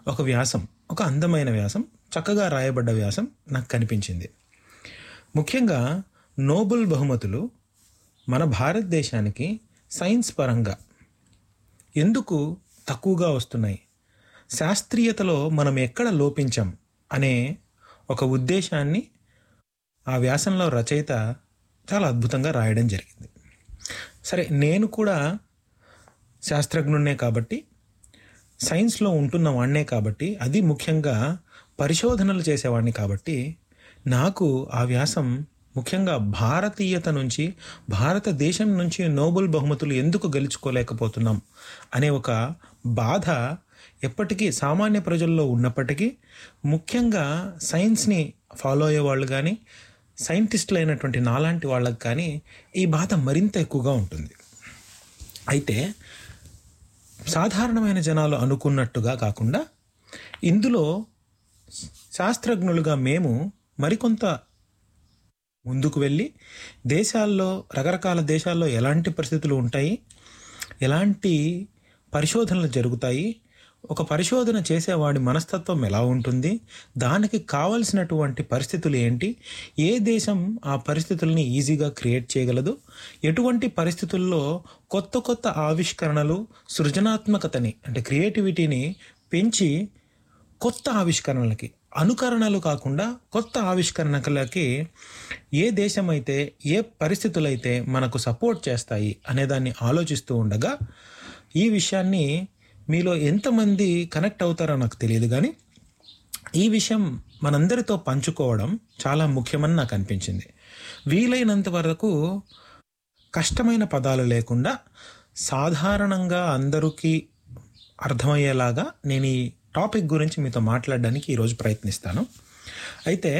ఒక వ్యాసం ఒక అందమైన వ్యాసం చక్కగా రాయబడ్డ వ్యాసం నాకు కనిపించింది ముఖ్యంగా నోబెల్ బహుమతులు మన భారతదేశానికి సైన్స్ పరంగా ఎందుకు తక్కువగా వస్తున్నాయి శాస్త్రీయతలో మనం ఎక్కడ లోపించాం అనే ఒక ఉద్దేశాన్ని ఆ వ్యాసంలో రచయిత చాలా అద్భుతంగా రాయడం జరిగింది సరే నేను కూడా శాస్త్రజ్ఞున్నే కాబట్టి సైన్స్లో ఉంటున్న వాడినే కాబట్టి అది ముఖ్యంగా పరిశోధనలు చేసేవాడిని కాబట్టి నాకు ఆ వ్యాసం ముఖ్యంగా భారతీయత నుంచి భారతదేశం నుంచి నోబెల్ బహుమతులు ఎందుకు గెలుచుకోలేకపోతున్నాం అనే ఒక బాధ ఎప్పటికీ సామాన్య ప్రజల్లో ఉన్నప్పటికీ ముఖ్యంగా సైన్స్ని ఫాలో అయ్యే వాళ్ళు కానీ సైంటిస్టులు అయినటువంటి నాలాంటి వాళ్ళకి కానీ ఈ బాధ మరింత ఎక్కువగా ఉంటుంది అయితే సాధారణమైన జనాలు అనుకున్నట్టుగా కాకుండా ఇందులో శాస్త్రజ్ఞులుగా మేము మరికొంత ముందుకు వెళ్ళి దేశాల్లో రకరకాల దేశాల్లో ఎలాంటి పరిస్థితులు ఉంటాయి ఎలాంటి పరిశోధనలు జరుగుతాయి ఒక పరిశోధన చేసేవాడి మనస్తత్వం ఎలా ఉంటుంది దానికి కావలసినటువంటి పరిస్థితులు ఏంటి ఏ దేశం ఆ పరిస్థితుల్ని ఈజీగా క్రియేట్ చేయగలదు ఎటువంటి పరిస్థితుల్లో కొత్త కొత్త ఆవిష్కరణలు సృజనాత్మకతని అంటే క్రియేటివిటీని పెంచి కొత్త ఆవిష్కరణలకి అనుకరణలు కాకుండా కొత్త ఆవిష్కరణలకి ఏ దేశం అయితే ఏ పరిస్థితులైతే మనకు సపోర్ట్ చేస్తాయి అనేదాన్ని ఆలోచిస్తూ ఉండగా ఈ విషయాన్ని మీలో ఎంతమంది కనెక్ట్ అవుతారో నాకు తెలియదు కానీ ఈ విషయం మనందరితో పంచుకోవడం చాలా ముఖ్యమని నాకు అనిపించింది వీలైనంత వరకు కష్టమైన పదాలు లేకుండా సాధారణంగా అందరికీ అర్థమయ్యేలాగా నేను ఈ టాపిక్ గురించి మీతో మాట్లాడడానికి ఈరోజు ప్రయత్నిస్తాను అయితే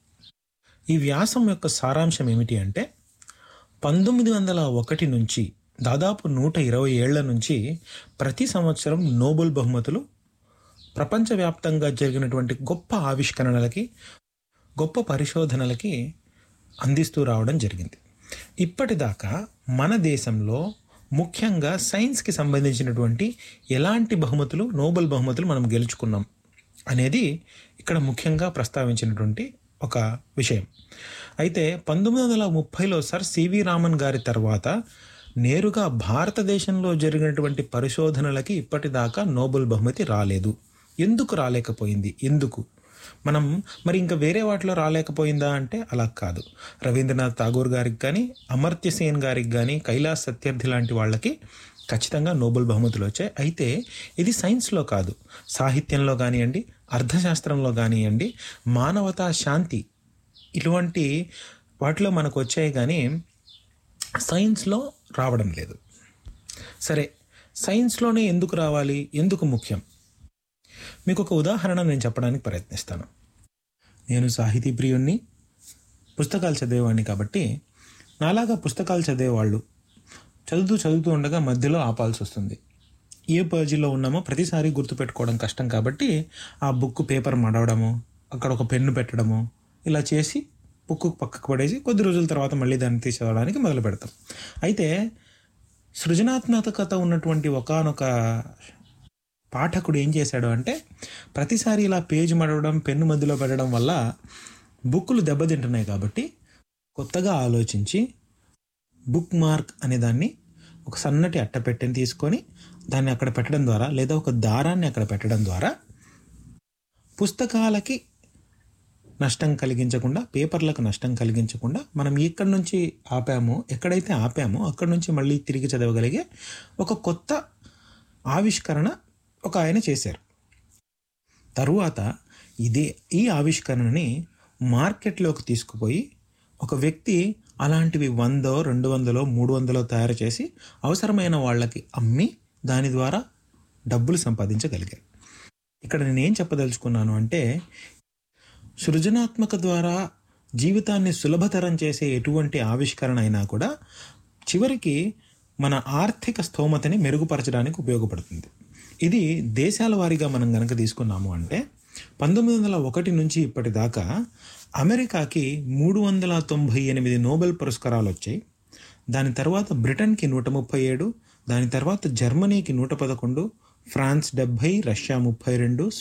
ఈ వ్యాసం యొక్క సారాంశం ఏమిటి అంటే పంతొమ్మిది వందల ఒకటి నుంచి దాదాపు నూట ఇరవై ఏళ్ల నుంచి ప్రతి సంవత్సరం నోబెల్ బహుమతులు ప్రపంచవ్యాప్తంగా జరిగినటువంటి గొప్ప ఆవిష్కరణలకి గొప్ప పరిశోధనలకి అందిస్తూ రావడం జరిగింది ఇప్పటిదాకా మన దేశంలో ముఖ్యంగా సైన్స్కి సంబంధించినటువంటి ఎలాంటి బహుమతులు నోబెల్ బహుమతులు మనం గెలుచుకున్నాం అనేది ఇక్కడ ముఖ్యంగా ప్రస్తావించినటువంటి ఒక విషయం అయితే పంతొమ్మిది వందల ముప్పైలో సర్ సివి రామన్ గారి తర్వాత నేరుగా భారతదేశంలో జరిగినటువంటి పరిశోధనలకి ఇప్పటిదాకా నోబెల్ బహుమతి రాలేదు ఎందుకు రాలేకపోయింది ఎందుకు మనం మరి ఇంకా వేరే వాటిలో రాలేకపోయిందా అంటే అలా కాదు రవీంద్రనాథ్ ఠాగూర్ గారికి కానీ అమర్త్య సేన్ గారికి కానీ కైలాస్ సత్యార్థి లాంటి వాళ్ళకి ఖచ్చితంగా నోబెల్ బహుమతులు వచ్చాయి అయితే ఇది సైన్స్లో కాదు సాహిత్యంలో కానివ్వండి అర్థశాస్త్రంలో కానివ్వండి మానవతా శాంతి ఇటువంటి వాటిలో మనకు వచ్చాయి కానీ సైన్స్లో రావడం లేదు సరే సైన్స్లోనే ఎందుకు రావాలి ఎందుకు ముఖ్యం మీకు ఒక ఉదాహరణ నేను చెప్పడానికి ప్రయత్నిస్తాను నేను సాహితీ ప్రియుణ్ణి పుస్తకాలు చదివేవాడిని కాబట్టి నాలాగా పుస్తకాలు చదివేవాళ్ళు చదువుతూ చదువుతూ ఉండగా మధ్యలో ఆపాల్సి వస్తుంది ఏ పేజీలో ఉన్నామో ప్రతిసారి గుర్తుపెట్టుకోవడం కష్టం కాబట్టి ఆ బుక్ పేపర్ మడవడము అక్కడ ఒక పెన్ను పెట్టడము ఇలా చేసి బుక్ పక్కకు పడేసి కొద్ది రోజుల తర్వాత మళ్ళీ దాన్ని తీసుకోవడానికి మొదలు పెడతాం అయితే సృజనాత్మకత ఉన్నటువంటి ఒకానొక పాఠకుడు ఏం చేశాడు అంటే ప్రతిసారి ఇలా పేజ్ మడవడం పెన్ను మధ్యలో పెట్టడం వల్ల బుక్కులు దెబ్బతింటున్నాయి కాబట్టి కొత్తగా ఆలోచించి బుక్ మార్క్ అనే దాన్ని ఒక సన్నటి అట్టపెట్టెని తీసుకొని దాన్ని అక్కడ పెట్టడం ద్వారా లేదా ఒక దారాన్ని అక్కడ పెట్టడం ద్వారా పుస్తకాలకి నష్టం కలిగించకుండా పేపర్లకు నష్టం కలిగించకుండా మనం ఎక్కడి నుంచి ఆపామో ఎక్కడైతే ఆపామో అక్కడి నుంచి మళ్ళీ తిరిగి చదవగలిగే ఒక కొత్త ఆవిష్కరణ ఒక ఆయన చేశారు తరువాత ఇదే ఈ ఆవిష్కరణని మార్కెట్లోకి తీసుకుపోయి ఒక వ్యక్తి అలాంటివి వందో రెండు వందలో మూడు వందలో తయారు చేసి అవసరమైన వాళ్ళకి అమ్మి దాని ద్వారా డబ్బులు సంపాదించగలిగారు ఇక్కడ నేనేం చెప్పదలుచుకున్నాను అంటే సృజనాత్మక ద్వారా జీవితాన్ని సులభతరం చేసే ఎటువంటి ఆవిష్కరణ అయినా కూడా చివరికి మన ఆర్థిక స్తోమతని మెరుగుపరచడానికి ఉపయోగపడుతుంది ఇది దేశాల వారీగా మనం గనక తీసుకున్నాము అంటే పంతొమ్మిది వందల ఒకటి నుంచి ఇప్పటిదాకా అమెరికాకి మూడు వందల తొంభై ఎనిమిది నోబెల్ పురస్కారాలు వచ్చాయి దాని తర్వాత బ్రిటన్కి నూట ముప్పై ఏడు దాని తర్వాత జర్మనీకి నూట పదకొండు ఫ్రాన్స్ డెబ్భై రష్యా ముప్పై రెండు